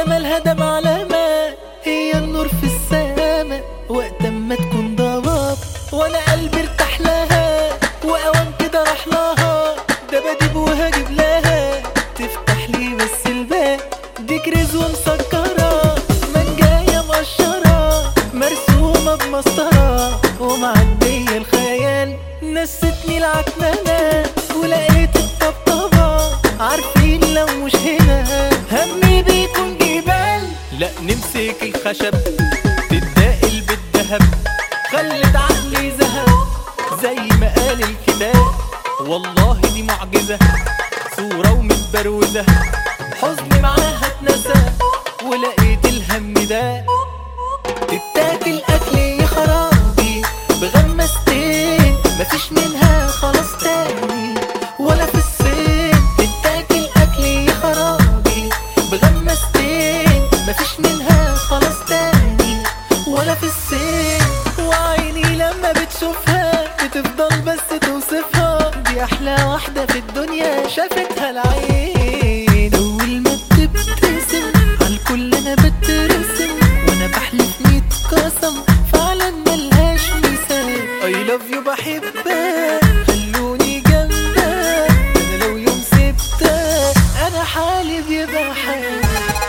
جمالها ده معلمة هي النور في السما وقت ما تكون ضباب وانا قلبي ارتاح لها واوام كده راح لها ده بديب وهجيب لها تفتح لي بس الباب دي كريز ومسكرة منجاية مقشرة مرسومة بمسطرة ومعدية الخيال نستني العكنانة ولقيت الطبطبة عارفين لو مش هنا همي بيكون جبال لا نمسك الخشب تتداقل بالذهب خلت عقلي ذهب زي ما قال الكتاب والله دي معجزة صورة ومتبروزة حزني معاها اتنسى ولقيت الهم ده تتاكل اكل يا خرابي بغمستين مفيش منها خلاص تاني ولا في الصين تتاكل اكل يا خرابي بغمستين مفيش منها خلاص تاني ولا في الصين وعيني لما بتشوفها بتفضل بس توصفها دي احلى واحدة في الدنيا شافتها العين اول ما بتبتسم عالكل انا بترسم وانا بحلف ميت قسم فعلا ملهاش مثال I love you بحبها خلوني جنبها انا لو يوم سبتها انا حالي بيبقى حال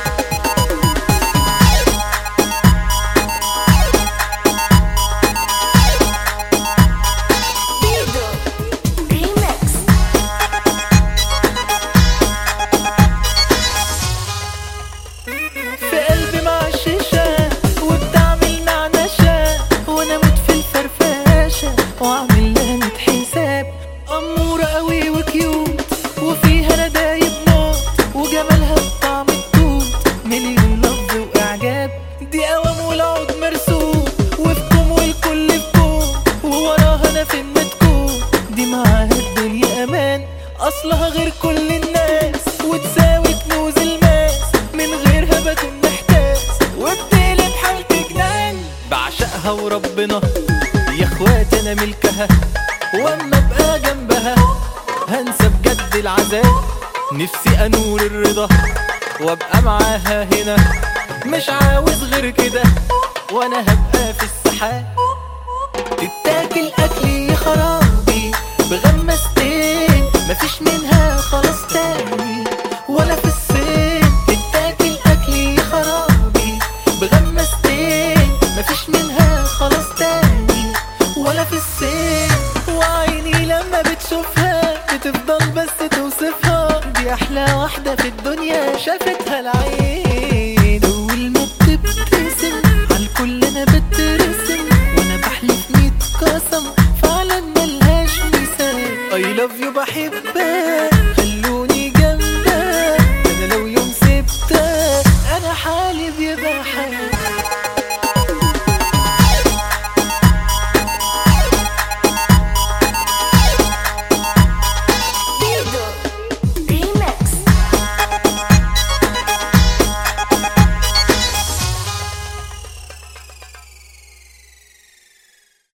Dido Remix في قلبي معششة وبتعمل نعنشة وانا موت في الفرفاشة واعمل لها ميت حساب أمورة قوي وكيوت وفيها انا دايب موت وجمالها بطعم التوت مليون لفظ واعجاب دي قوام والعود مرسوم وفكم والكل فكم ووراها انا في المتكون دي معاها الدنيا امان اصلها غير كل الناس وتساوي كنوز الماس من غيرها بكون محتاس وبتقلب حالتي جنان بعشقها وربنا يا اخواتي انا ملكها واما ابقى جنبها هنسى بجد العذاب نفسي انور الرضا وابقى معاها هنا مش عاوز غير كده وانا هبقى في السحاب تتاكل اكلي يا خرابي بغمستين مفيش منها خلاص تاني ولا في الصين تتاكل اكلي يا خرابي بغمستين مفيش منها خلاص تاني ولا في الصين وعيني لما بتشوفها بتفضل بس توصفها دي احلى واحدة في الدنيا شافتها العين اول ما بتبتسم عالكل انا بترسم وانا بحلف ميت قسم فعلا ملهاش مثال I love you بحبها خلوني جنبها انا لو يوم سبتها انا حالي بيبقى حال